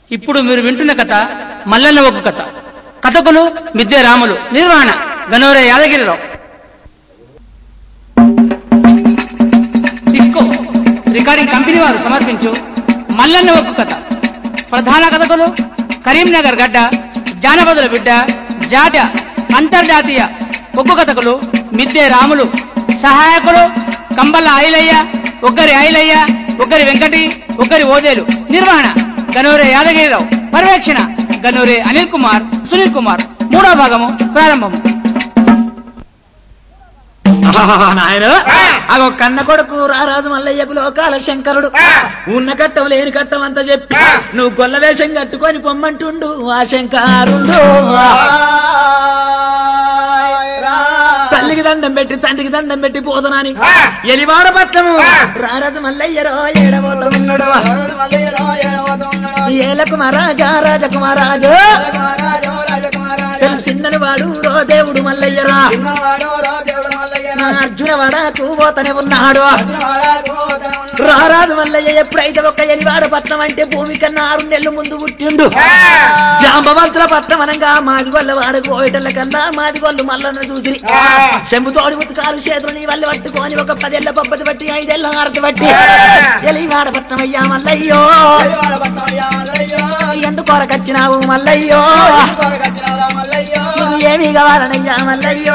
ఇప్పుడు మీరు వింటున్న కథ మల్లన్న ఒగ్గు కథ కథకులు మిద్దె రాములు నిర్వహణ గనోరే యాదగిరిరావు డిస్కో రికార్డింగ్ కంపెనీ వారు సమర్పించు మల్లన్న ఒగ్గు కథ ప్రధాన కథకులు కరీంనగర్ గడ్డ జానపదుల బిడ్డ జాట అంతర్జాతీయ ఒగ్గు కథకులు మిద్దె రాములు సహాయకులు కంబల ఐలయ్య ఒక్కరి ఐలయ్య ఒక్కరి వెంకటి ఒక్కరి ఓదేలు నిర్వహణ గనోరే యాదగిరిరావు పర్యవేక్షణ గనోరే అనిల్ కుమార్ సునీల్ కుమార్ మూడో భాగము ప్రారంభము నాయన అగో కన్న కొడుకు రారాజు మల్లయ్యకు లోకాల శంకరుడు ఉన్న కట్టం లేని కట్టం అంతా చెప్పి నువ్వు గొల్ల వేషం కట్టుకొని పొమ్మంటుండు ఆ శంకరుడు తల్లికి దండం పెట్టి తండ్రికి దండం పెట్టి పోదనాని ఎలివాడ పట్టము రారాజు మల్లయ్యరో ఏడబోతున్నాడు ఏలకు మహారాజా రాజకుమారాజు తెలిసిందని వాడు రో దేవుడు మల్లయ్యరా నా అర్జున వడకు పోతనే ఉన్నాడు రారాజు మల్లయ్య ఎప్పుడైతే ఒక ఎలివాడ పట్నం అంటే భూమి కన్నా ఆరు నెలలు ముందు పుట్టిండు జాంబవంతుల పట్నం అనగా మాది వల్ల వాడకు పోయేటల్ల కన్నా మాది వాళ్ళు మల్లన్న చూసి చెంబుతోడి ఉతకాలు చేతులు నీ వల్ల పట్టుకొని ఒక పదేళ్ల పబ్బతి బట్టి ఐదేళ్ల హారతి బట్టి ఎలివాడ పట్నం అయ్యా మల్లయ్యో ఎందుకు కొరకొచ్చినావు మల్లయ్యో నువ్వు ఏమి కావాలనయ్యా మల్లయ్యో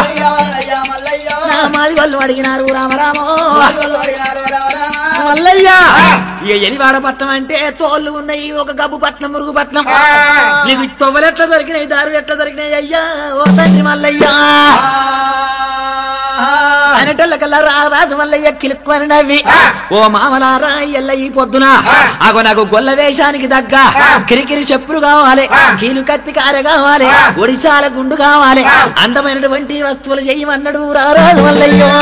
నా మాది వాళ్ళు అడిగినారు రామరామో మల్లయ్యా ఇక ఎలివాడ పట్నం అంటే తోళ్ళు ఉన్నాయి ఒక గబ్బు పట్నం మురుగు పట్నం నీకు తొవ్వలు ఎట్లా దొరికినాయి దారులు ఎట్లా దొరికినాయి అయ్యా ఓ తండ్రి మల్లయ్యా అనేటోళ్ళకల్లా రా రాజు మల్లయ్య కిలుక్కుని నవ్వి ఓ మామలారా ఎల్ల ఈ పొద్దున అగో నాకు గొల్ల వేషానికి దగ్గ కిరికిరి చెప్పులు కావాలి కీలు కత్తి కార కావాలి ఒడిశాల గుండు కావాలి అందమైనటువంటి వస్తువులు చేయమన్నాడు రా రాజు మల్లయ్యో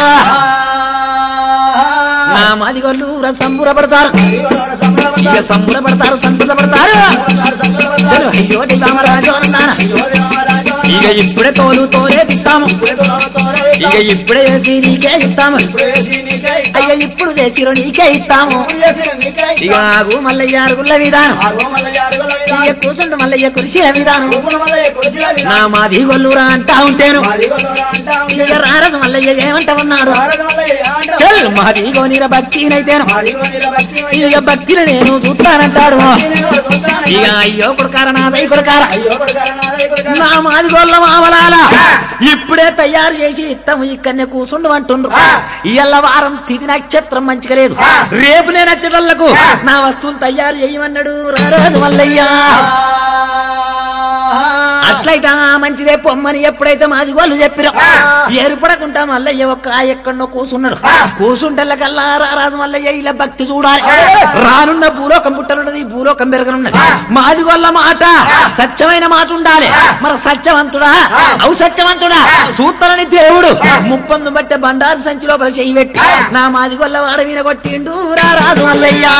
నా మాది గొల్లు సంబురపడతారు ఇక సంబురపడతారు సంతోషపడతారు చలో, అయ్యోటి రామరాజు అన్నాను ఇక ఇప్పుడే తోలు తోలే ఇస్తాము ఇక ఇప్పుడే చేసి నీకే ఇస్తాము అయ్యో ఇప్పుడు చేసిరో నీకే ఇస్తాము ఇక ఆగు మల్లయ్య అరుగుల విధానం ఇక కూర్చుండు మల్లయ్య కురిసిన విధానం నా మాది గొల్లురా అంటా ఉంటేను ఇక రారసు మల్లయ్య ఏమంటా ఉన్నాడు చల్ మాది గోనీర భక్తినైతేను ఇక భక్తిని నేను చూస్తానంటాడు ఇక అయ్యో కొడుకార నా దై కొడుకార నా మాది గొల్ల మామలాల ఇప్పుడే తయారు చేసి ఇస్తాము ఇక్కడనే కూర్చుండు అంటుండ్రు ఇయ్యాల వారం తిది నక్షత్రం మంచిగా లేదు రేపు నేను వచ్చేటళ్లకు నా వస్తువులు తయారు చేయమన్నాడు రారాజు మల్లయ్యా అట్లయితే ఆ మంచిదే పొమ్మని ఎప్పుడైతే మాది వాళ్ళు చెప్పిరో ఏర్పడకుండా మల్లయ్య ఒక్క ఎక్కడనో కూసున్నాడు కూసుంటల్లకల్లా రారాజు మల్లయ్య ఇలా భక్తి చూడాలి రానున్న భూలోకం పుట్టనున్నది భూలోకం పెరగనున్నది మాది వాళ్ళ మాట సత్యమైన మాట ఉండాలి మరి సత్యవంతుడా అవు సత్యవంతుడా సూత్తలని దేవుడు ముప్పందు బట్టే బండారు సంచి లోపల చెయ్యి పెట్టి నా మాది గొల్ల వాడ వినగొట్టిండు రారాజు మల్లయ్య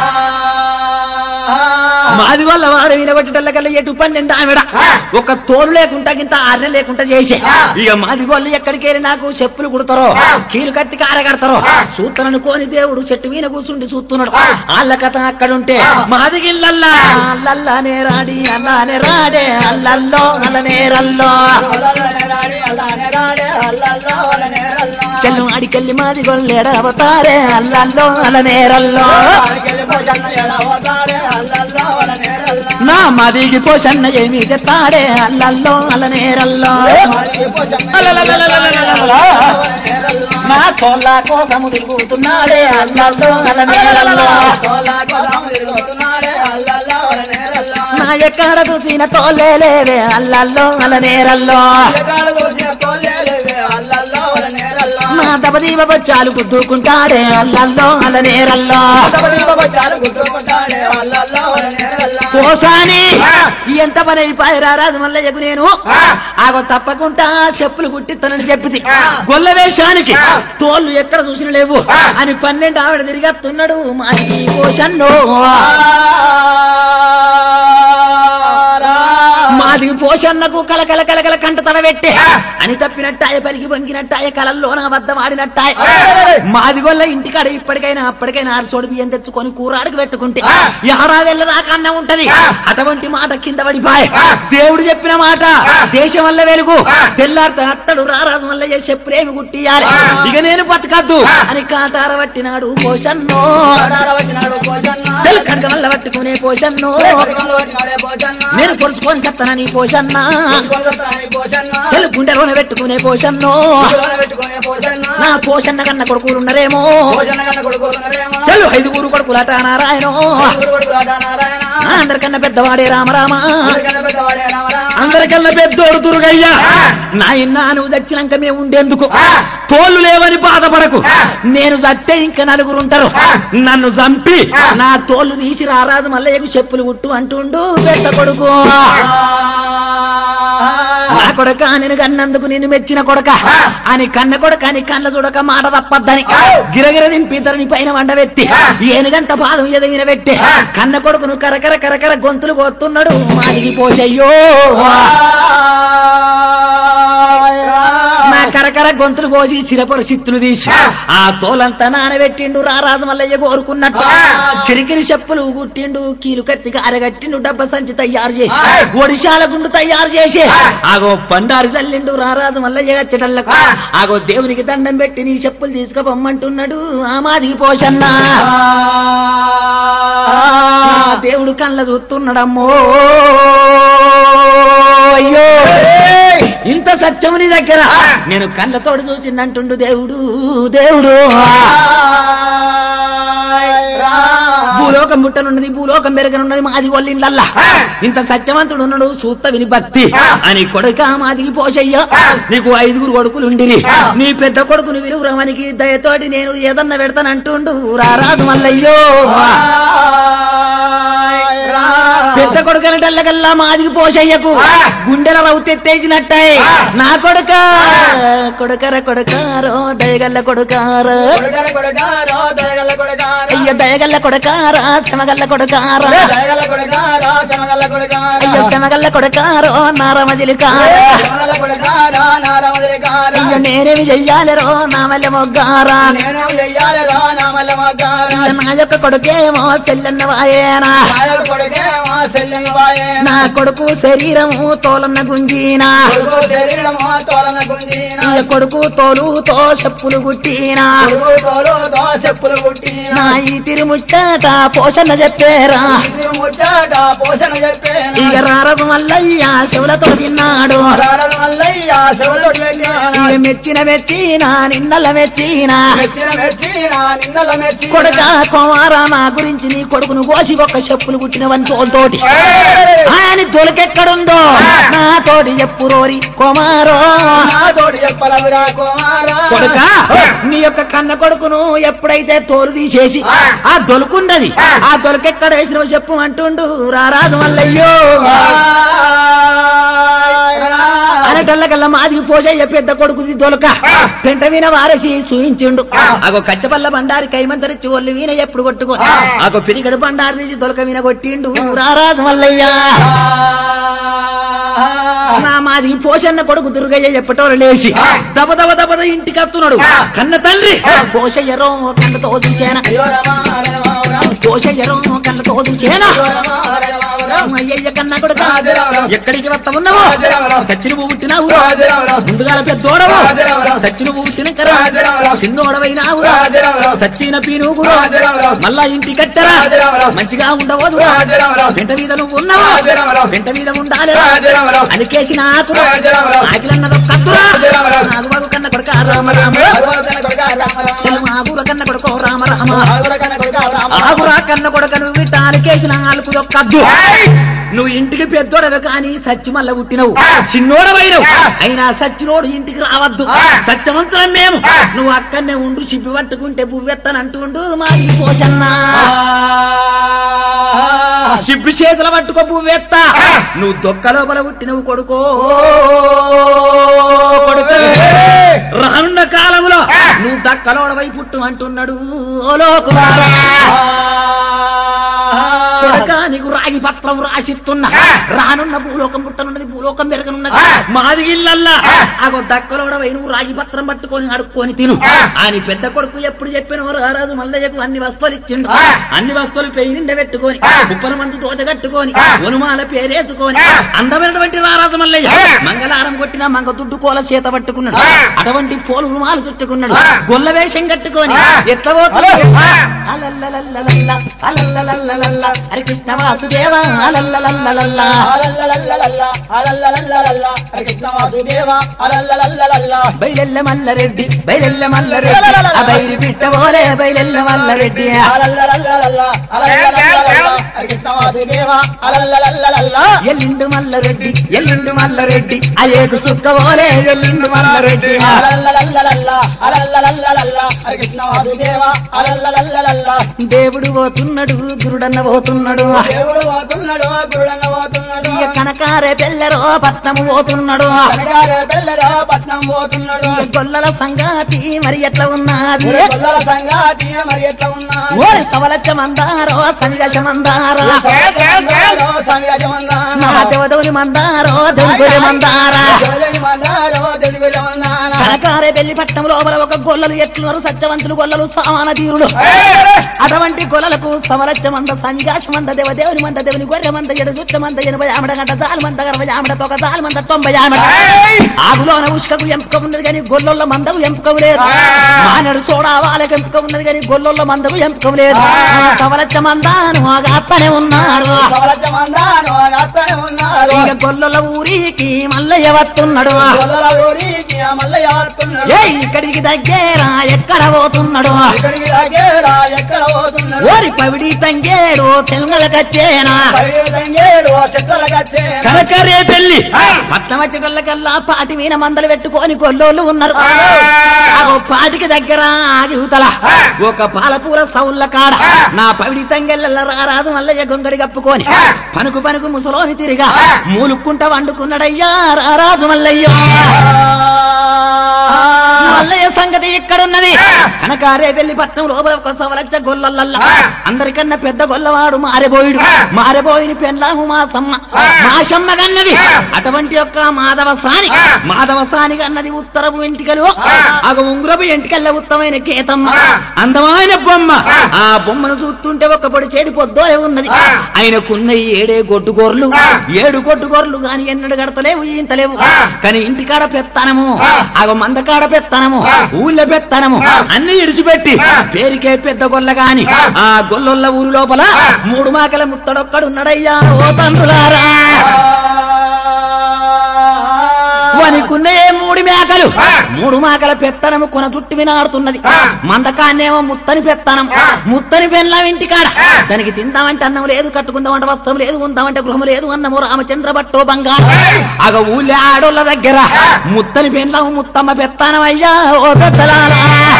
మాది వల్ల వాడు వినగొట్టేటల్లకల్లా ఎటు పన్నెండు ఆమెడ ఒక తోలు లేకుండా ఇంత ఆర్న లేకుండా చేసే ఇక మాది గొల్లు ఎక్కడికి వెళ్ళి నాకు చెప్పులు కుడతారో కీలు కత్తి కారగడతారో సూతనను కోని దేవుడు చెట్టు మీద కూర్చుండి చూస్తున్నాడు వాళ్ళ కథ అక్కడుంటే మాది గిల్లల్లా అల్లల్లానే రాడి అల్లానే రాడే అల్లల్లో అల్లనే రల్లో చెల్లు అడికెళ్ళి మాది గొల్లేడ అవతారే అల్లల్లో అల్లనే రల్లో నా మదిగి పోషన్న ఏమి చెప్తాడే అల్లల్లో అల్లనేరల్లో నా కోళ్ళ కోసము తిరుగుతున్నాడే అల్లల్లో అల్లనేరల్లో నా ఎక్కడ చూసిన తోలే లేవే అల్లల్లో అల్లనేరల్లో నా దబదీవ బచ్చాలు గుద్దుకుంటాడే అల్లల్లో అల్లనేరల్లో కోసాని ఎంత పని అయిపోయి రారాజు మల్లయ్యకు నేను ఆగో తప్పకుండా చెప్పులు కుట్టిస్తానని చెప్పింది గొల్ల వేషానికి తోళ్ళు ఎక్కడ చూసిన లేవు అని పన్నెండు ఆవిడ తిరిగేస్తున్నాడు మాది పోషన్నో మాది పోష పోషన్నకు కలకల కలకల కంట తడబెట్టే అని తప్పినట్టాయ పలికి పొంగినట్టాయ కలల్లో నా వద్ద వాడినట్టాయ మాదిగొల్ల ఇంటికాడ ఇప్పటికైనా అప్పటికైనా ఆరుచోడు బియ్యం తెచ్చుకొని కూరాడికి పెట్టుకుంటే ఏడాదెళ్ళ దాకా అన్నం ఉంటది అటువంటి మాట కింద పడిపాయ దేవుడు చెప్పిన మాట దేశం వల్ల వెలుగు తెల్లారితే అత్తడు రారాజు వల్ల చేసే ప్రేమి గుట్టియాలి ఇక నేను బతకద్దు అని కాటార పట్టినాడు పోషన్నో చెల్ కడగ వల్ల పట్టుకునే పోషన్నో నేను పొడుచుకొని సత్తనని పోషన్నా చెల్ గుండెలోన పెట్టుకునే పోషన్నో నా పోషన్న కన్న కొడుకులు ఉన్నారేమో చెల్లు ఐదుగురు కొడుకులట నారాయణో అందరికన్నా పెద్దవాడే రామరామ అందరికన్నా పెద్దోడు దుర్గయ్య నాయనా నువ్వు చచ్చినాక మేము ఉండేందుకు తోళ్ళు లేవని బాధపడకు నేను చస్తే ఇంకా నలుగురు ఉంటారు నన్ను చంపి నా తోళ్ళు తీసి రారాజు మల్లయ్యకు చెప్పులు కుట్టు అంటుండు పెద్ద కొడుకు నా కొడక నేను కన్నందుకు నేను మెచ్చిన కొడక అని కన్న కొడక అని కళ్ళ చూడక మాట తప్పద్దని గిరగిర దింపి ఇతరుని పైన వండబెట్టి ఏనుగంత పాదం ఎదగిన పెట్టి కన్న కొడుకును కరకర కరకర గొంతులు కోస్తున్నాడు మాదిగి పోసయ్యో నా కరకర గొంతులు కోసి చిరపరు చిత్తులు తీసి ఆ తోలంతా నానబెట్టిండు రారాజు మల్లయ్య కోరుకున్నట్టు కిరికిరి చెప్పులు గుట్టిండు కీలు కత్తిగా అరగట్టిండు డబ్బ సంచి తయారు చేసి ఒడిశాల గుండు తయారు చేసి ఆగో పండారి చల్లిండు రారాజు మల్లయ్య గచ్చటల్లకు ఆగో దేవునికి దండం పెట్టి నీ చెప్పులు తీసుకుపోమ్మంటున్నాడు ఆ మాదిగి పోషన్నా దేవుడు కళ్ళ చూస్తున్నాడమ్మో అయ్యో ఇంత సత్యము నీ దగ్గర నేను కళ్ళతోడు చూచిందంటుండు దేవుడు దేవుడు భూలోకం ముట్టనున్నది భూలోకం పెరగనున్నది మాది ఒల్లిందల్లా ఇంత సత్యవంతుడు ఉన్నాడు సూత్త విని భక్తి అని కొడుక మాదిగి పోషయ్య నీకు ఐదుగురు కొడుకులు ఉండిరి నీ పెద్ద కొడుకుని విలువరమనికి దయతోటి నేను ఏదన్నా పెడతానంటుండు రారాదు మల్లయ్యో పెద్ద కొడుకనటల్లకల్లా మాదిగి పోషయ్యకు గుండెల రౌతెత్తేసినట్టాయి నా కొడుక కొడుకర కొడుకారో దయగల్ల కొడుకారో అయ్య దయగల్ల కొడుకారా శమగల్ల కొడుకారా అయ్య శమగల్ల కొడుకారో నారమజిలికార అయ్య నేనేమి చెయ్యాలరో నా వల్ల మొగ్గారా అయ్య నా యొక్క కొడుకేమో సెల్లన్న వాయేనా నా కొడుకు శరీరము తోలన్న గుంజీనా అయ్య కొడుకు తోలుతో చెప్పులు గుట్టినా చెప్పులు కుట్టిన నా ఈ తిరుముచ్చట పోషణ చెప్పేరా పోషణ చెప్పేనా ఇక రారదు మల్లయ్య శివులతో తిన్నాడు మల్లయ్య శివుడు ఇక మెచ్చిన మెచ్చిన నిన్నల మెచ్చిన మెచ్చిన మెచ్చిన నిన్నల మెచ్చిన కొడుక కుమారా నా గురించి నీ కొడుకును కోసి ఒక్క చెప్పులు కుట్టినవని తోలుతోటి ఆయన దొలకెక్కడుందో నా తోటి చెప్పు రోరి కుమారో నాతోటి చెప్పలవురా కుమారా కొడుక నీ యొక్క కన్న కొడుకును ఎప్పుడైతే తోలు తీసేసి ఆ దొలుకున్నది ఆ దొలకెక్కడ వేసిన చెప్పు అంటుండు రారాదు మల్లయ్యో అనటల్లకల్లా మాదికి పోసయ్య పెద్ద కొడుకుది దొలక పెంట వీణ వారసి సూయించిండు అగో కచ్చపల్ల బండారి కైమంతరిచ్చి ఒళ్ళు వీణ ఎప్పుడు కొట్టుకో అగో పిరిగడు బండారి తీసి దొలక వీణ కొట్టిండు రారాజు మల్లయ్య నా మాది పోషన్న కొడుకు దుర్గయ్య చెప్పటోరు లేచి దబ దబ దబ ఇంటికి అత్తున్నాడు కన్న తండ్రి పోషయ్యరో కన్నతో చూచేనా పోషయ్యరో కన్నతో చూచేనా అయ్యయ్య కన్న కొడుక ఎక్కడికి వస్తా ఉన్నావు సచ్చిని పుట్టినావు ముందుగా పెద్దోడవు సచ్చిని పుట్టిన కరా చిన్నోడవైనావు సచ్చిన పీనుగు మళ్ళా ఇంటికి కట్టరా మంచిగా ఉండవదు వెంట మీద నువ్వు ఉన్నావు వెంట మీద ఉండాలి అలికేసి నాకు ఆకిలన్నదో కత్తురా నాగు బాగు కన్న కొడుక రామ రామ చెల్లు ఆగుర కన్న కొడుకో రామ రామ ఆగురా కన్న కొడుక నువ్వు ఇట్ట అలికేసిన ఆలుకుదో కద్దు నువ్వు ఇంటికి పెద్దోడవు కానీ సచ్చి మల్ల పుట్టినవు చిన్నోడవైనవు అయినా సచ్చినోడు ఇంటికి రావద్దు సత్యవంతులం మేము నువ్వు అక్కడనే ఉండు చిప్పి పట్టుకుంటే పువ్వెత్తనంటుండు మాది పోషన్నా సిబ్బి చేతుల పట్టుకో పువ్వెత్త నువ్వు దొక్క లోపల పుట్టినవు కొడుకో కొడుకు రానున్న కాలంలో నువ్వు దక్కలోడవై పుట్టు అంటున్నాడు ఓ లోకుమారా కొడక నీకు రాగి పత్రం రాసిస్తున్నా రానున్న భూలోకం పుట్టనున్నది భూలోకం పెరగనున్నది మాది ఇల్లల్లా అగో దక్కలోడ పోయి నువ్వు రాగి పత్రం పట్టుకొని అడుక్కొని తిను అని పెద్ద కొడుకు ఎప్పుడు చెప్పిన రారాజు మల్లయ్యకు అన్ని వస్తువులు ఇచ్చిండు అన్ని వస్తువులు పెయి నిండా పెట్టుకొని కుప్పల మంచు దోత కట్టుకొని హనుమాల పేరేసుకొని అందమైనటువంటి రారాజు మల్లయ్య మంగళారం కొట్టిన మంగ దుడ్డు కోల చేత పట్టుకున్నాడు అటువంటి పోలు రుమాలు చుట్టుకున్నాడు గొల్ల వేషం కట్టుకొని ఎట్లా పోతున్నాడు అలల్లలల్లలల్ల, అలల్లలల్లలల్ల, హరి కృష్ణ వాసుదేవ అలల్లలల్లలల్ల. అలల్లలల్లలల్ల, అలల్లలల్లలల్ల, హరి కృష్ణ వాసుదేవ, అలల్లలల్లలల్ల. బయలెల్ల మల్లరెడ్డి బయలెల్ల మల్లరెడ్డి ఆ బైరి పిట్ట పోలే బయలెల్ల మల్లరెడ్డి అలల్లలల్లలల్ల, అలల్లలల్లలల్ల, హరి కృష్ణ వాసుదేవ, అలల్లలల్లలల్ల. ఎల్లిండు మల్లరెడ్డి ఎల్లిండు మల్లరెడ్డి ఆ ఏకు సుక్క పోలే ఎల్లిండు మల్లరెడ్డి అలల్లలల్లలల్ల, అలల్లలల్లలల్ల, హరి కృష్ణ వాసుదేవ, అలల్లలల్లలల్ల. దేవుడు పోతున్నాడు గురుడన్న పోతున్నాడు దేవుడు పోతున్నాడు గురుడన్న పోతున్నాడు ఇక కనకారే పెళ్ళరో పట్నము పోతున్నాడు కనకారే పెళ్ళలో పట్నం పోతున్నాడు ఇక గొల్లల సంగాతి మరి ఎట్లా ఉన్నది గొల్లల సంగాతి మరి ఎట్లా ఉన్నా ఓరి సవలచ్చ మందారో సనిగశ మందారా నా దేవదవుని మందారో దేవుడి మందారా కనకారే పెళ్లి పట్టం లోపల ఒక గొల్లలు ఎట్లున్నారు సత్యవంతులు గొల్లలు సామాన తీరులు అటువంటి గొల్లలకు సమరచ్చ మంద సంగాశ మంద దేవదేవుని మంద దేవుని గొర్రె మంద ఎడు చుట్ట మంద ఎనభై ఆమడ గంట జాలు మంద గర్భ ఆమడ తొక జాలు మంద తొంభై ఆమడ ఆగులోన ఉష్కకు ఎంపిక ఉన్నది కానీ గొల్లొల్ల మందకు ఎంపిక లేదు మానడు చూడా వాళ్ళకి ఎంపిక ఉన్నది కానీ గొల్లొల్ల మందకు ఎంపిక లేదు సవలచ్చ మందాను అత్తనే ఉన్నారు ఇక గొల్లొల్ల ఊరికి మల్లయ్య వస్తున్నాడు ఏ ఇక్కడికి దగ్గర ఎక్కడ పోతున్నాడు ఎక్కడ పోతున్నాడు ఓరి పవిడి తంగేడు తెలంగాణకచ్చేనా చెట్లకచ్చే కనకరే పెళ్లి పట్నం వచ్చేటోళ్ళకల్లా పాటి వీణ మందలు పెట్టుకొని గొల్లోళ్ళు ఉన్నారు ఆగో పాటికి దగ్గర ఆగివుతల ఒక పాలపూర సౌళ్ళ కాడ నా పవిడి తంగెళ్ళ రారాదు మల్లయ్య గొంగడి కప్పుకొని పనుకు పనుకు ముసలోని తిరిగా మూలుక్కుంట వండుకున్నాడయ్యా రారాజు మల్లయ్య మల్లయ్య సంగతి ఇక్కడున్నది కనకారే పెళ్లి పట్నం లోపల ఒక సవలచ్చ గొల్లల్ల అందరికన్నా పెద్ద గొల్లవాడు మారెబోయుడు మారెబోయిని పెళ్ళాము మాసమ్మ మాసమ్మ గన్నది అటువంటి యొక్క మాధవ సాని మాధవ సాని గన్నది ఉత్తరపు వెంటికలు అగ ఉంగురపు ఎంటికల్ల ఉత్తమైన గీతమ్మ అందమైన బొమ్మ ఆ బొమ్మను చూస్తుంటే ఒక పొడి చెడి పొద్దోలే ఉన్నది ఆయనకున్న ఈ ఏడే గొడ్డుగోర్లు ఏడు గొడ్డుగోర్లు గాని ఎన్నడు గడతలేవు ఇంతలేవు కానీ ఇంటికాడ పెత్తనము అగ మందకాడ పెత్తనము ఊళ్ళో పెత్తనము అన్ని ఇడిచిపెట్టి పేరుకే పెద్ద గొల్ల గాని ఆ గొల్లొల్ల ఊరు లోపల మూడు మాకల ముత్తడొక్కడున్నాడయ్యా ఓ తండ్రులారా వనికున్నే మూడు మేకలు మూడు మేకల పెత్తనము కొన చుట్టు వినాడుతున్నది మందకాన్నేమో ముత్తని పెత్తనం ముత్తని పెళ్ళం ఇంటికాడ దానికి తిందామంటే అన్నం లేదు కట్టుకుందామంటే వస్త్రం లేదు ఉందామంటే గృహం లేదు అన్నము రామచంద్ర భట్టో బంగారు అగ ఊళ్ళో ఆడోళ్ళ దగ్గర ముత్తని పెళ్ళం ముత్తమ్మ పెత్తనం అయ్యా ఓ పెద్దలారా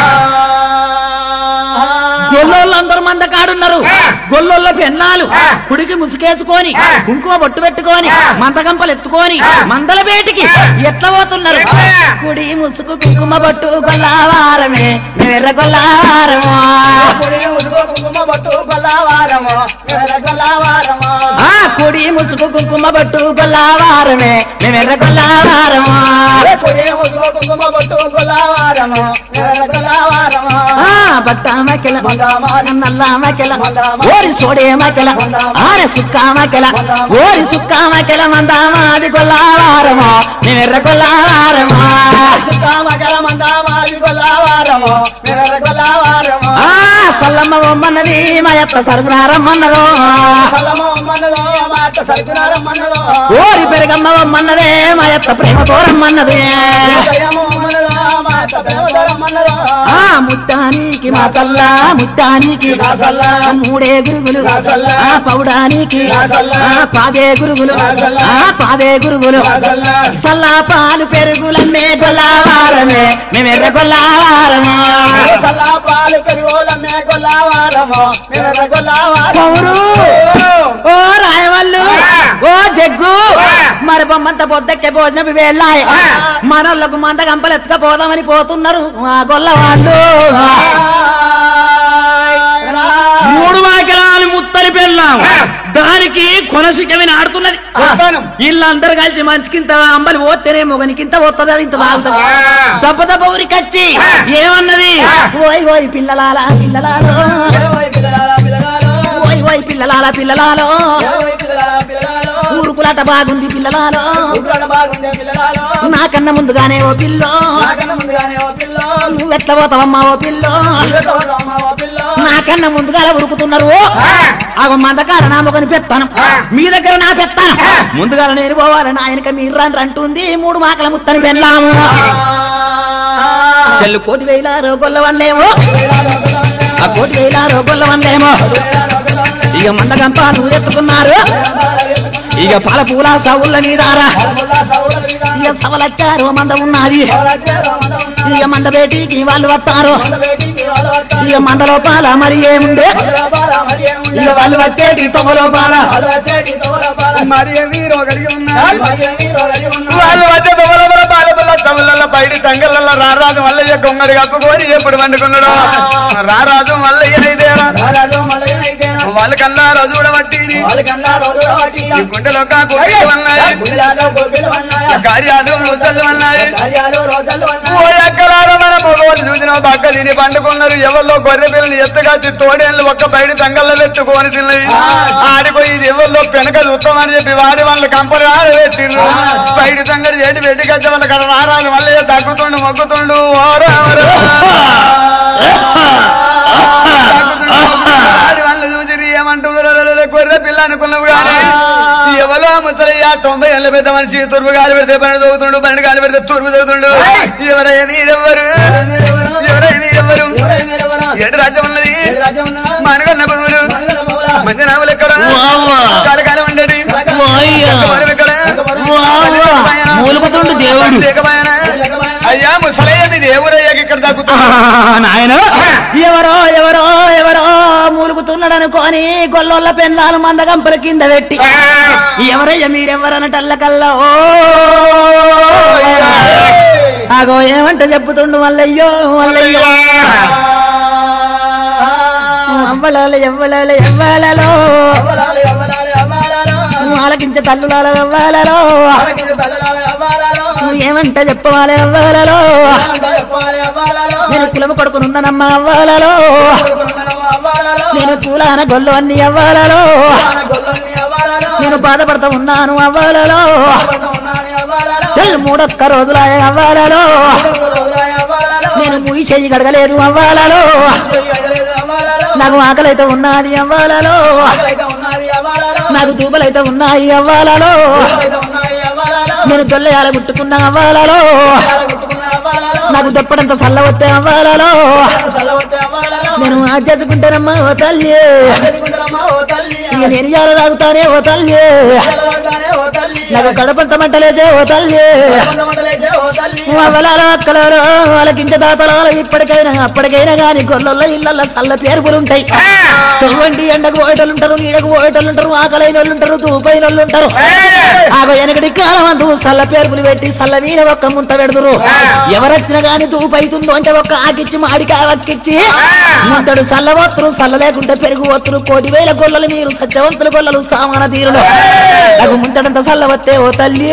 గొల్లోళ్ళందరూ మంద కాడున్నారు గొల్లోళ్ళ పెన్నాలు కుడికి ముసుకేసుకొని కుంకుమ బొట్టు పెట్టుకొని మందగంపలు ఎత్తుకొని మందల బేటికి ఎట్లా పోతున్నారు కుడి ముసుగు కుంకుమ బొట్టు గొల్లవారమే ఎర్ర గొల్లవారము కుంకుమ పట్టు గొల్లవారము గొల్లవారము ఆ కుడి ముసుగు కుంకుమ బొట్టు గొల్లవారమే ఎర్ర గొల్లవారము కుడి ముసుగు కుంకుమ పట్టు గొల్లవారము గొల్లవారము ఆ బట్ట మకెల మందామారి. నల్ల మకెల మందామారి. ఓరి సోడే మకెల మందామారి. ఆరే సుక్క మకెల మందామారి. ఓరి సుక్క మకెల మందామాది గొల్లవారము ఎర్ర గొల్లవారము సుఖమగల మందామాది గొల్లవారము గొల్లవారము ఆ సల్లమ్మ బొమ్మన్నది మా యొక్క సరుకునారమ్మన్నదో సలము మన్నదో మాట సరికినారం మన్నదో ఓరి పెరగమ్మ బొమ్మన్నదే మా యొక్క ప్రేమ తోరమ్మన్నది జయము మన్నదో మాట ప్రేమధరం మన్నదో ఆ ముత్తానికి మా సల్లా ముత్తానికి నా సల్లా. మూడే గురుగులు నా సల్లా. ఆ పౌడానికి నా సల్లా. ఆ పాదే గురుగులు నా సల్లా. ఆ పాదే గురుగులు నా సల్లా. సల్లా పాలు పెరుగులమ్మే గొల్లవారమే మేమెర్ర గొల్లవారము సల్లా పాలు పెరుగుల మే గొల్లవారము గొల్లవారము పౌరు ఓ రాయవల్లు ఓ జగ్గు మరి బొమ్మంత పొద్దెక్కే భోజనం వెళ్ళాయి మనోళ్ళకు మంద గంపలు ఎత్తుకపోదామని పోతున్నారు మా గొల్లవాళ్ళు మూడు వాకిలాలు ముత్తలి పెళ్ళాం దానికి కొనసికమైన ఆడుతున్నది వస్తాను. వీళ్ళందరూ కలిసి మంచికింత అంబలి పోతేనే మొగనికింత పోతుంది అది ఇంత తాగుతుంది దెబ్బ దెబ్బ ఊరికొచ్చి ఏమన్నది ఓయ్ ఓయ్ పిల్లలాలా పిల్లలాలో ఇరవై పిల్లగాల పిల్లగాలు ఓయ్ ఓయ్ పిల్లలాలా పిల్లలాలో ఇరవై పిల్లగాల పిల్లగాలు ఊరుకులాట బాగుంది పిల్లలాలో ఉగ్రాడ బాగుండే పిల్లగాలు నాకన్నా ముందుగానే ఓ పిల్లో నాకన్నా ముందుగానే ఓ పిల్ల నువ్వెట్ల పోతావమ్మా ఓ పిల్లో అమ్మ ఓ పిల్ల నాకన్నా ముందుగా ఉరుకుతున్నారు అగో మందకాల నా మొగని పెత్తాను మీ దగ్గర నా పెత్తాను ముందుగా నేను పోవాలి నా వెనక మీరు రండి అంటుంది మూడు మాకల ముత్తని వెళ్ళాము చెల్లు కోటి వేలారో గొల్ల వండేమో ఆ కోటి వేలారో గొల్ల వండేమో ఇక మందగంప నువ్వు ఎత్తుకున్నారు ఇక పాల పూల సవుళ్ళ నీదారా ఇక సవలచ్చారు మంద ఉన్నది ఇక మంద బేటీకి వాళ్ళు వస్తారు ఇక మంద లోపాల మరి ఏముండే ఇక వాళ్ళు వచ్చేటి తొమ్మ లోపాల మరి మీరు కలిగి ఉన్నారు వాళ్ళు వచ్చే దొంగల బాలబల్ల చవుల బయటి తంగళ్ళ రారాజు మల్లయ్య కొమ్మరి కప్పుకొని ఎప్పుడు వండుకున్నాడు రారాజు మల్లయ్య ఇదేరా వాళ్ళు కన్నా రోజు కూడా పట్టి ఈ గుండెలో కోపిలు ఉన్నాయి కార్యాలు రోజులు ఉన్నాయి ఓ ఎక్కడారో మన మగవాళ్ళు చూసిన పక్క తిని పండుకున్నారు ఎవరిలో గొర్రె పిల్లలు ఎత్తుకొచ్చి తోడేళ్ళు ఒక్క బయట తంగల్లో పెట్టుకొని తిన్నాయి ఆడిపోయి ఇది ఎవరిలో పెనక చూస్తామని చెప్పి వాడి వాళ్ళు కంపని ఆడబెట్టిండ్రు బయట తంగడి చేటి పెట్టుకొచ్చే వాళ్ళ కదా రారాదు మళ్ళీ తగ్గుతుండు మొగ్గుతుండు ఓ రామరా. తగ్గుతుండు, మొగ్గుతుండు. ఆడి వాళ్ళు చూసి ఏమంటున్నారు గొర్రె పిల్ల అనుకున్నావు కానీ ఎవరో ముసలయ్య తొంభై ఏళ్ళ పెద్ద మనిషి తురుపు గాలి పెడితే పన్నెండు చదువుతుండు పన్నెండు గాలి పెడితే తురుపు చదువుతుండు ఎవరైనా మీరెవ్వరు ఎవరైనా ఎవరు ఎటు రాజ్యం ఉన్నది మనగన్న బదులు మంచి నామలు ఎక్కడ కాలకాలం ఉండేది ఎక్కవరం ఎక్కడ? మూలుగుతుండు దేవుడు లేకపోయానా? అయ్యా ముసలయ్యది దేవుడయ్యాకి ఇక్కడ దక్కుతుంది నాయన ఎవరో ఎవరో ఎవరో మూలుగుతున్నాడు అనుకోని గొల్లొల్ల పెళ్ళాలు మందగంపల కింద పెట్టి ఎవరయ్య మీరెవరనటల్లకల్లా ఓ అగో ఏమంట చెప్పుతుండు మల్లయ్యో మల్లయ్యో అవ్వలాలు ఎవ్వలాలు ఎవ్వాలలో ఆలకించే తల్లులాల ఎవ్వాలలో ఏమంట చెప్పవాలి ఎవ్వాలలో నేను కులము కొడుకునున్నానమ్మా అవ్వాలలో నేను కూలాన గొల్లు అన్ని అవ్వాలలో నేను బాధపడతా ఉన్నాను అవ్వాలలో చల్ మూడొక్క రోజులాయ అవ్వాలలో నేను ముగి చెయ్యి గడగలేదు అవ్వాలలో నాకు ఆకలైతే ఉన్నది అవ్వాలలో నాకు దూబలైతే ఉన్నాయి అవ్వాలలో నేను దొల్లయాల గుట్టుకున్న అవ్వాలలో నాకు దొప్పడంత సల్ల వస్తే అవ్వాలలో నేను ఆచేసుకుంటానమ్మా ఓ తల్లి ఇక నేను ఇవాళ తాగుతానే ఓ తల్లి నాకు కడపంత మంటలేదే ఓ తల్లి అవ్వలాల అక్కలలో వాళ్ళకించ దాతలాల ఇప్పటికైనా అప్పటికైనా గాని గొల్లల్లో ఇళ్ళల్లో చల్ల పేరుగులుంటాయి తొవ్వండి ఎండకు పోయేటోళ్ళు ఉంటారు నీడకు పోయేటోళ్ళు ఉంటారు ఆకలైన వాళ్ళు ఉంటారు దూపైన వాళ్ళు ఉంటారు ఆగో వెనకటి కాలం అందు సల్ల పేరుగులు పెట్టి సల్ల వీర ఒక్క ముంత పెడుదురు ఎవరొచ్చినా గాని దూపైతుందో అంటే ఒక్క ఆకిచ్చి మాడికాయ వక్కిచ్చి ముంతడు సల్ల ఒత్తురు సల్ల లేకుంటే పెరుగు ఒత్తురు కోటి వేల గొల్లలు మీరు సత్యవంతుల గొల్లలు సామాన తీరులు నాకు ముంతడంత సల్ల వస్తే ఓ తల్లి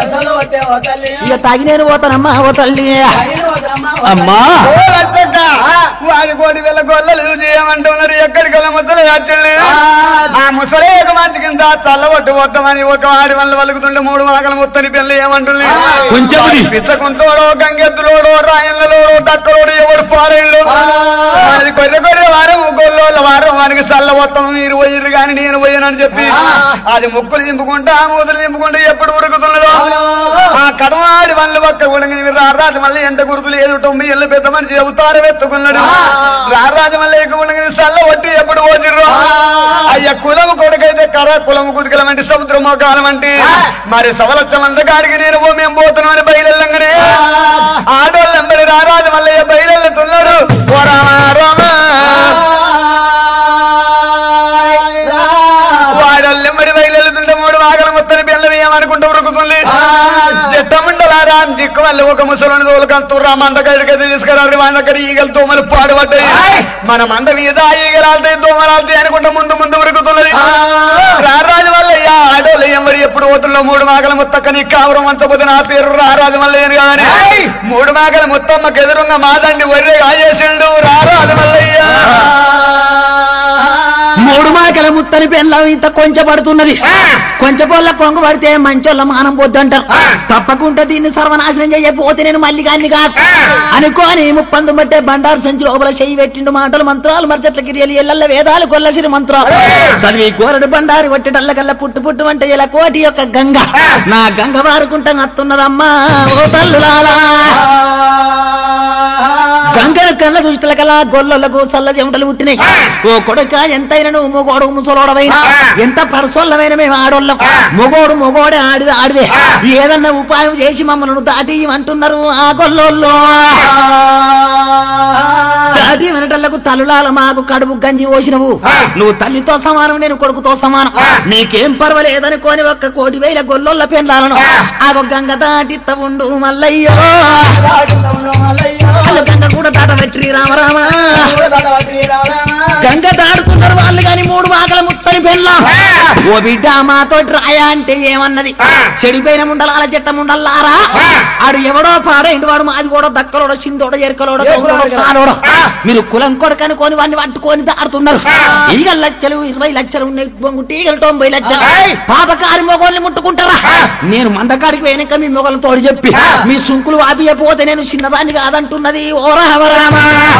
ఇక తాగి నేను పోతానమ్మా ఓ తల్లి అమ్మా ఓ లచ్చక్క, వాడి కోటి వేల గొల్లలు చూసి ఏమంటున్నారు ఎక్కడికి వెళ్ళ ముసలి వచ్చండి ఆ ముసలి ఒక మంచి కింద చల్లబట్టు పోతామని ఒక వాడి వల్ల వలుకుతుంటే మూడు వాకల ముత్తని పిల్ల ఏమంటుంది కొంచెముది. పిచ్చకుంటోడో గంగెద్దులోడో రాయన్నలోడో దక్కలోడు ఎవడు పారేళ్ళు అది కొర్రె కొర్రె వారం గొల్లోళ్ళ వారం వానికి చల్ల మొత్తం మీరు పోయిర్రు కానీ నేను పోయానని చెప్పి అది ముక్కులు దింపుకుంటా మూతులు దింపుకుంటా ఎప్పుడు ఉరుకుతున్నదో ఆ కడవాడి వల్ల ఒక్క ఉడగని రారాజు మళ్ళీ ఎంత గుర్తు లేదు తొమ్మిది ఏళ్ళ పెద్ద మనిషి అవతారం ఎత్తుకున్నాడు రారాజు మళ్ళీ ఎక్కువ ఉడగని సల్ల ఒట్టి ఎప్పుడు పోజిర్రు అయ్య కులం కొడుకైతే కర కులం కుదుకలం అంటే సముద్రం మోకాలం అంటే మరి సవలచ్చమంత కాడికి నేను పో మేము పోతున్నాం అని బయలుగానే ఆడోళ్ళంబడి రారాజు మల్లయ్య బయలుతున్నాడు ఓ రామ రామ వాడల్లెమ్మడి బయలుతుంటే మూడు వాగల మొత్తం పిల్లలు ఏమనుకుంటూ ఉరుకుతుంది జట్టముండలారా దిక్కు వల్ల ఒక ముసలిని తోలుకంతుర్రా మంద కడికి తీసుకురారు మన దగ్గర ఈగలు దోమలు పాడుపడ్డాయి మన మంద మీద ఈగలు ఆల్తాయి దోమలు ఆల్తాయి అనుకుంటా ముందు ముందు ఉరుకుతున్నది రారాజు వల్లయ్య ఆడోళ్ళు ఎంబడి ఎప్పుడు పోతుల్లో మూడు మాగల ముత్తక్కని కావరం వంచబోతే నా పేరు రారాజు మల్లయ్యని కానీ మూడు మాగల ముత్తమ్మకి ఎదురుగా మాదండి ఒర్రె ఆయేసిండు రారాజు మల్లయ్య మూడు మాకల ముత్తని పెళ్ళం ఇంత కొంచెం పడుతున్నది కొంచెం పొల్ల కొంగు పడితే మంచోళ్ళ మానం పోద్దంటారు తప్పకుండా దీన్ని సర్వనాశనం చేయకపోతే నేను మళ్ళీ గాన్ని కాదు అనుకోని ముప్పందు బట్టే బండారు సంచి లోపల చెయ్యి పెట్టిండు మాటలు మంత్రాలు మర్చట్ల గిరియలు ఎల్లల్ల వేదాలు కొల్లసిరి మంత్రాలు చదివి కోరడు బండారు కొట్టేటల్ల కల్లా పుట్టు పుట్టు అంటే ఇలా కోటి యొక్క గంగ నా గంగ వారుకుంటా నత్తున్నదమ్మా ఓ తల్లులాలా గంగను కళ్ళ చూసిన కల్లా గొల్లలకు సల్ల చెమటలు పుట్టినాయి ఓ కొడుక ఎంతైనా నువ్వు మొగోడు ముసలోడవైనా ఎంత పరసోళ్ళమైన మేము ఆడోళ్ళం మొగోడు మొగోడే ఆడిదే ఆడిదే ఏదన్నా ఉపాయం చేసి మమ్మల్ని దాటి అంటున్నారు ఆ గొల్లోళ్ళు దాటి వినటల్లకు తల్లులాల మాకు కడుపు గంజి పోసినవు నువ్వు తల్లితో సమానం నేను కొడుకుతో సమానం నీకేం పర్వాలేదనుకోని ఒక్క కోటి వేల గొల్లోళ్ళ పెండ్లాలను ఆ గంగ దాటిత్త ఉండు మల్లయ్యో వాళ్ళు గంగ కూడా దాట వెట్రి రామరామ గంగ దాడుతున్నారు వాళ్ళు గాని మూడు మాకల ముత్తని పెళ్ళాం ఓ బిడ్డ మాతోటి రాయా అంటే ఏమన్నది చెడిపోయిన ముండలాల చెట్ట ముండల్లారా ఆడు ఎవడో పాడైండు వాడు మాది కూడా దక్కలోడో సిందోడో ఎరకలోడో గౌరోడో, సారోడో మీరు కులం కొడుకనుకొని వాడిని పట్టుకొని దాడుతున్నారు ఈగల లక్షలు ఇరవై లక్షలు ఉన్నాయి బొంగు ఈగలు తొంభై లక్షలు పాపకారి మొగోళ్ళని ముట్టుకుంటారా నేను మందకాడికి పోయినాక మీ మొగలు తోడు చెప్పి మీ సుంకులు ఆపియపోతే నేను చిన్నదాన్ని కాదంటున్నది ఓ రామ రామ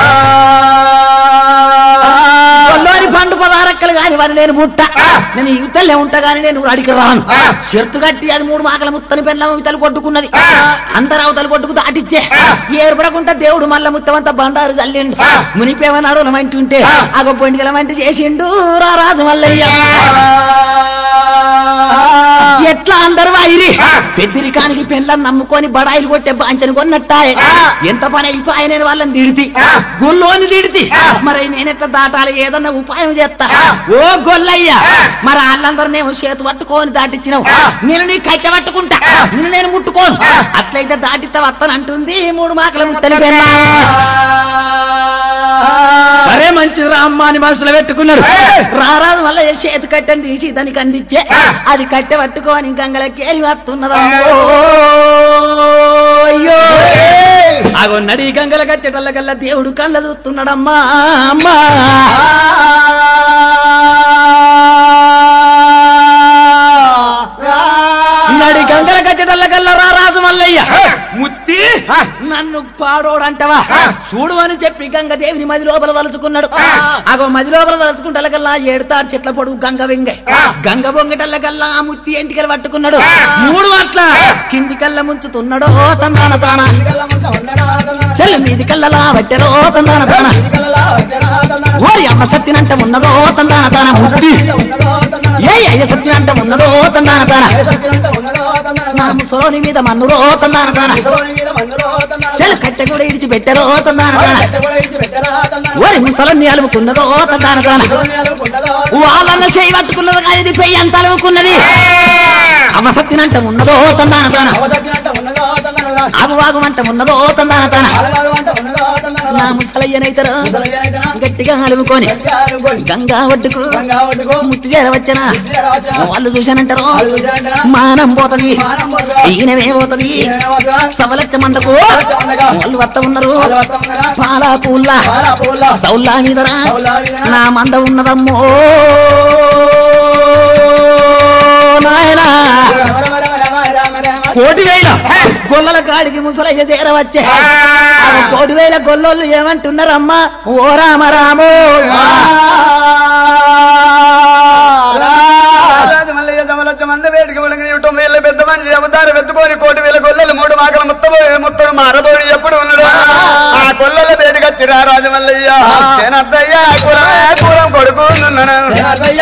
కొల్లోని పండు పదారక్కలు కాని వారి నేను ముట్ట నేను యువతలే ఉంటా గాని నేను అడిగి రాను షర్తు కట్టి అది మూడు మాకల ముత్తని పెళ్ళ యువతలు కొట్టుకున్నది అందరు అవతలు కొట్టుకు దాటిచ్చే ఏర్పడకుండా దేవుడు మల్ల ముత్తమంతా బండారు చల్లిండు మునిపేమన్నాడు మంటి ఉంటే అగ పొండిగల మంటి చేసిండు రా రాజు మల్లయ్య ఎట్లా అందరు వైరి పెద్దరికానికి పెళ్ళని నమ్ముకొని బడాయిలు కొట్టే బాంచని కొన్నట్టాయే ఎంత పని అయిపోయి నేను వాళ్ళని తిడితి గొల్లోని తిడితి మరి నేనెట్లా దాటాలి ఏదన్నా ఉపాయం చేస్తా ఓ గొల్లయ్య మరి వాళ్ళందరినేమో చేతు పట్టుకొని దాటిచ్చినావు నేను నీ కట్టె పట్టుకుంటా నేను నేను ముట్టుకోను అట్లయితే దాటితే వస్తాను అంటుంది మూడు మాకల ముత్తలి పెళ్ళ సరే మంచిది రా అమ్మ అని మనసులో పెట్టుకున్నాడు రారాజు వల్ల చేతి కట్టెని తీసి దానికి అందించే అది కట్టె పట్టుకొని గంగలకి వెళ్ళి వస్తున్నదమ్మో అయ్యో అగో నడి గంగల కచ్చేటల్ల కల్లా దేవుడు కళ్ళ చూస్తున్నాడమ్మా అమ్మా నడి గంగల కచ్చటల్ల కల్లా రా రాజు మల్లయ్య ముత్తి నన్ను పాడోడంటవా చూడు అని చెప్పి గంగ దేవిని మది లోపల తలుచుకున్నాడు అగో మది లోపల తలుచుకుంటల కల్లా ఏడుతారు చెట్ల పొడుగు గంగ వెంగ గంగ బొంగటల్ల కల్లా ఆ ముత్తి ఎంటికలు పట్టుకున్నాడు మూడు అట్ల కింది కళ్ళ ముంచుతున్నాడో తందాన తాన చెల్లు మీది కళ్ళలా వచ్చరో తందాన తాన ఓరి అమ్మ సత్తినంట ఉన్నదో తందాన తాన ముత్తి ఏ అయ్య సత్తినంట ఉన్నదో తందాన తాన నా ముసలోని మీద మన్నురో తందాన తాన చెల్లు కట్టె కూడా ఇడిచి పెట్టరో తందాన తాన ఓరి ముసలన్ని అలుముకున్నదో తందాన తాన వాళ్ళన్న చేయి పట్టుకున్నది కానీ ఇది పెయ్యి అంత అలుముకున్నది అమ్మ సత్తినంట ఉన్నదో తందాన తాన ఆగువాగుమంట ఉన్నదో తందాన తాన నా ముసలయ్యనైతరో గట్టిగా అలుముకొని గంగా ఒడ్డుకు ముత్తి చేరవచ్చనా వాళ్ళు చూశానంటారు మానం పోతది ఈయనమే పోతది సవలచ్చ మందకు వాళ్ళు వత్త ఉన్నారు పాలా పూల్లా సౌల్లా మీదరా నా మంద ఉన్నదమ్మో నాయనా కోటి వేల గొల్లల కాడికి ముసలయ్య చేరవచ్చే ఆ కోటి వేల గొల్లోళ్ళు ఏమంటున్నారమ్మా ఓ రామ రామో రాజు మల్లయ్య దమలచ్చ మంద వేడికి ఉడగని తొంభై ఏళ్ళ పెద్ద మనిషి అవతారం ఎత్తుకొని కోటి వేల గొల్లలు మూడు మాకల మొత్తం మొత్తం మారబోడి ఎప్పుడు ఉన్నాడు ఆ గొల్లల వేడికి వచ్చి రా రాజు మల్లయ్య చేనద్దయ్య కులమే కులం కొడుకునున్నాను చేనద్దయ్య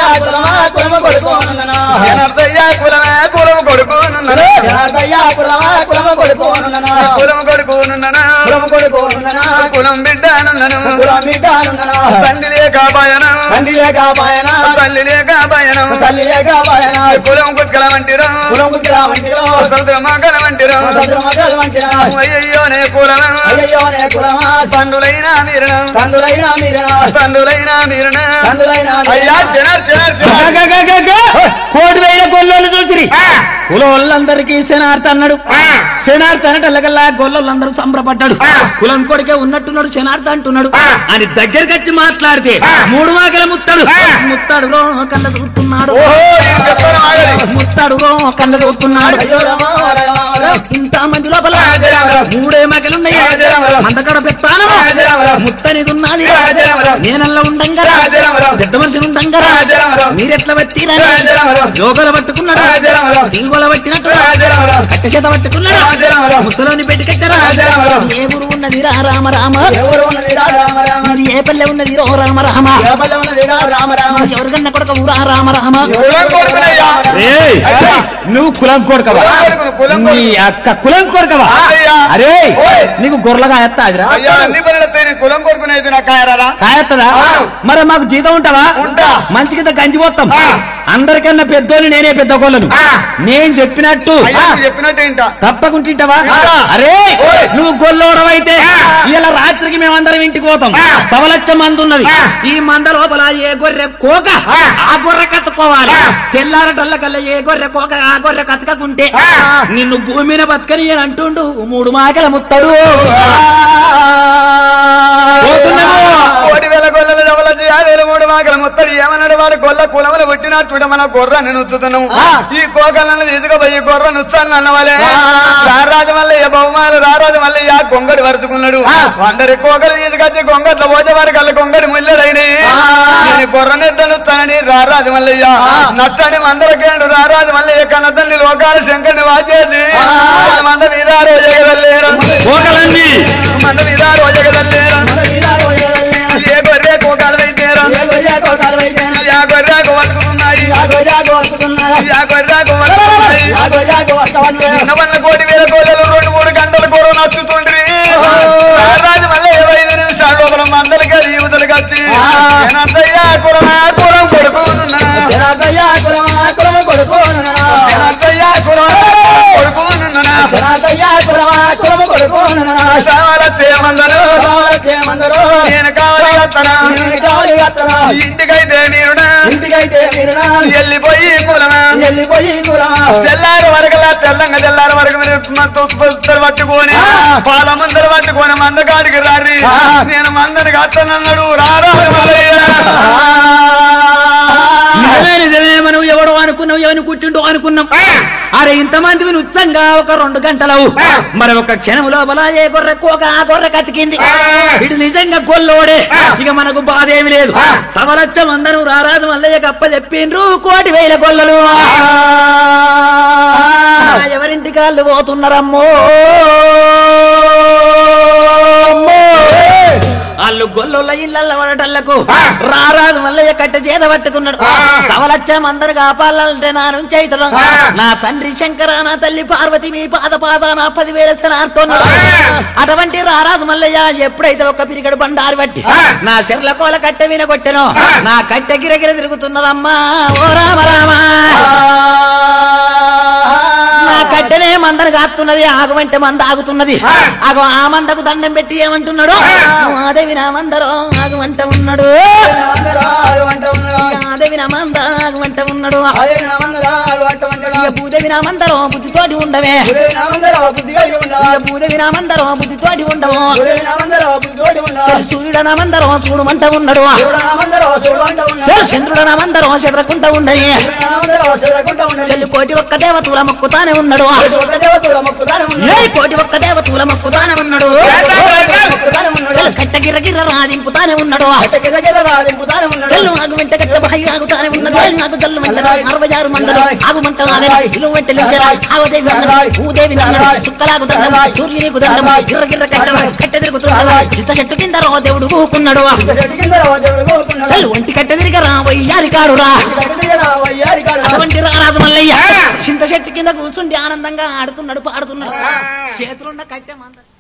కులమే కులం కొడుకునున్నాను కులం కొడుకునున్నాను కులం బిడ్డను బిడ్డనున్నను కులం బిడ్డనున్నను తండ్రి లేక భయనం తండ్రి లేక పాయన తల్లి లేక భయనం తల్లి లేక పాయన కులం కుత్కల వంటిరం కులం కుల వంటిరో సముద్రమాకల వంటిరం సద్రమగల్ వంటిరా అయ్యయ్యో నే కులం అయ్యో నే కులమా తండ్రులైన మీరణ తండ్రులైన మీరనా తండ్రులైన మీరణ తండ్రులైన అయ్యా చిన్నారు చిన్నారు కోటి వేల గొల్లోళ్ళు చూసిరి కులోళ్ళందరికీ శనార్థ అన్నాడు శనార్థ అనటల్లకల్లా గొల్లోళ్ళందరూ సంబరపడ్డాడు కులం కొడుకే ఉన్నట్టున్నాడు శనార్థ అంటున్నాడు అని దగ్గరికి వచ్చి మాట్లాడితే మూడు మాకల ముత్తాడు ముత్తాడు రో కళ్ళ చూస్తున్నాడు ముత్తాడు రో కళ్ళ చూస్తున్నాడు అయ్యో రామా రామా ఇంత మంది లోపల మూడే మగలున్నాయి మందకడ పెత్తాను ముత్తనిది ఉన్నది నేనల్లా ఉండంగా పెద్ద మనిషి ఉండంగా మీరెట్లా పట్టిరా యోగల పట్టుకున్నాడు తీగోల పట్టినట్టు కట్ట చేత పట్టుకున్నాడు ముసలోని పెట్టి కట్టారా ఏ ఊరు ఉన్నది రా రామ రామ ఎవరు ఉన్నది రా రామ రామ అది ఏ పల్లె ఉన్నది రో రామ రామ ఎవరు ఉన్నది రా రామ రామ ఎవరికన్నా కొడక ఊరా రామ రామ కులం కొడుకునయ్యా ఏయ్, నువ్వు కులం కొడుకవా కులం కొడుకును, కులం నీ అక్క కులం కొడుకవా అయ్యా. అరే ఓయ్. నీకు గొర్రెగా ఎత్తా అదిరా అయ్యా అన్ని పనులు నీ కులం కొడుకునైతే నాకు కాయరారా కాయత్తదా ఆ. మరి మాకు జీతం ఉంటావా ఉంటా. మంచి కింద గంజి పోతాం ఆ. అందరికన్నా పెద్దోళ్ళు నేనే పెద్ద కోళ్ళను ఆ. నేను చెప్పినట్టు అయ్యా నువ్వు చెప్పినట్టు ఏంట తప్పకుంటుంటావా ఆ. అరే ఓయ్. నువ్వు గొల్లోడవైతే ఆ. ఇలా రాత్రికి మేమందరం ఇంటికి పోతాం ఆ. సవలచ్చ మంది ఉన్నది ఆ. ఈ మంద లోపల ఏ గొర్రె కోక ఆ. ఆ గొర్రె కత్తుకోవాలి ఆ. తెల్లారటల్ల కల్లా ఏ గొర్రె కోక ఆ గొర్రె కతకకుంటే ఆ. నిన్ను భూమి మీద బతకని అని అంటుండు మూడు మాకల ముత్తడు పోతున్నాము. కోటి వేల గొల్లలు డబలచి యాభై మూడు మాకల ముత్తడి ఏమన్నాడు వాడు గొల్ల కులములు పుట్టినట్టు మన గొర్రెని నుచ్చుతున్నాం ఈ కోకలను తీసుకుపోయి గొర్రె నుచ్చాను అన్నవాలే రారాజు మల్లయ్య బహుమాలు రారాజు మల్లయ్య గొంగడి వరుచుకున్నాడు అందరి కోకలు తీసుకొచ్చి గొంగట్ల పోతే వారి కళ్ళ గొంగడి ముల్లడైనాయి నేను గొర్రెని ఎట్లా నుచ్చానని రారాజు మల్లయ్య నచ్చని మందరకేండు రారాజు మల్లయ్య కన్న తండ్రి లోకాలు శంకర్ని వాచేసి మంద మీద రోజగదల్లేరు కోకలన్నీ మంద మీద రోజగదల్లేరు ఏ గొర్రె కోకాలు వైద్యరా యా గొర్రెకు వస్తున్నాయి యా గొర్రెకు వస్తున్నాయి నిన్న వల్ల కోటి వేల కోడలు రెండు మూడు గంటల కూర నచ్చుతుండ్రి రాజు మళ్ళీ ఇరవై ఐదు నిమిషాల లోపల మందలకి యువతలు కత్తి ఏనంతయ్యా కురం కురం కొడుకున్నా ఏనంతయ్యా కురం కొడుకున్నా సావాల చేయమందరు నేను కావాలి వత్తనా ఇంటికైతే మీరునా ఇంటికైతే మీరు వెళ్ళిపోయి కులమా వెళ్ళిపోయి కూడా తెల్లారి వరకలా తెల్లంగా తెల్లారి వరకు మీరు మ- తుత్తులు పట్టుకొని ఆ. పాల మందలు పట్టుకొని మందకాడికి రారి ఆ. నేను మందని అత్తనన్నాడు రారా మల్లయ్య. నిజమే నిజమే మనం ఎవడో అనుకున్నాం ఎవరిని కుట్టిండో అనుకున్నాం అరే ఇంతమంది ఉత్సంగా ఒక రెండు గంటలవు మరి ఒక క్షణం లోపల ఏ గొర్రె కోక ఆ గొర్రె కతికింది ఇటు నిజంగా గొల్లోడే ఇక మనకు బాధ ఏమి లేదు సవలచ్చం అందరూ రారాజు మల్లయ్య కప్ప చెప్పిండ్రు కోటి వేల గొల్లలు ఆ, ఎవరింటి కాళ్ళు పోతున్నారమ్మో వాళ్ళు గొల్లుల ఇళ్ళ పడటల్లకు రారాజు మల్లయ్య కట్ట చేత పట్టుకున్నాడు సవలచ్చం అందరు కాపాలంటే నా నుంచి అవుతాం నా తండ్రి శంకర నా తల్లి పార్వతి మీ పాద పాద నా పదివేల శనార్థున్నాడు అటువంటి రారాజు మల్లయ్య ఎప్పుడైతే ఒక పిరిగడు బండారు పట్టి నా చెర్ల కోల కట్టె విన కొట్టెను నా కట్టె గిరగిర తిరుగుతున్నదమ్మా ఓ రామ రామా నా కట్టెనే మందను కాస్తున్నది ఆగమంటే మంద ఆగుతున్నది ఆగ ఆ మందకు దండం పెట్టి ఏమంటున్నాడు అదేవి నా మందరో ఆగమంట ఉన్నాడు అదేవి నా మంద ఆగమంట ఉన్నాడు ఇక భూదేవి నా మందరో బుద్ధితోటి ఉండవే ఇక భూదేవి నా మందరో బుద్ధితోటి ఉండవు సరే సూర్యుడు నా మందరో చూడమంట ఉన్నాడు సరే చంద్రుడు నా మందరో చెదరకుంటా ఉండయి చెల్లి కోటి ఒక్క దేవతల మొక్కుతానే ఉన్నాడు ఏ కోటి ఒక్క దేవతల మొక్కుతానే ఉన్నాడు చెల్లు కట్ట గిర్ర గిర్ర రాదింపుతానే ఉన్నాడు చెల్లు ఆగు వెంట కట్ట బాయి ఆగుతానే ఉన్నది నాకు జల్లు మంటలు అరవై ఆరు మండలు ఆగు మంట ఆగని ఇల్లు వెంట ఆవదేవి దండం భూదేవి దండం చుక్కలాగు దండం సూర్యునికి దండం గిర్ర గిర్ర కట్ట కట్ట తిరుగుతున్నాడు చిత్త చెట్టు కింద రో దేవుడు కూకున్నాడు చెల్లు ఒంటి కట్ట తిరిగరా వయ్యారి కాడురా అటువంటి రారాజు మల్లయ్య చింత చెట్టు కింద కూర్చుండి ఆనందంగా ఆడుతున్నాడు పాడుతున్నాడు చేతులున్న కట్టె మంద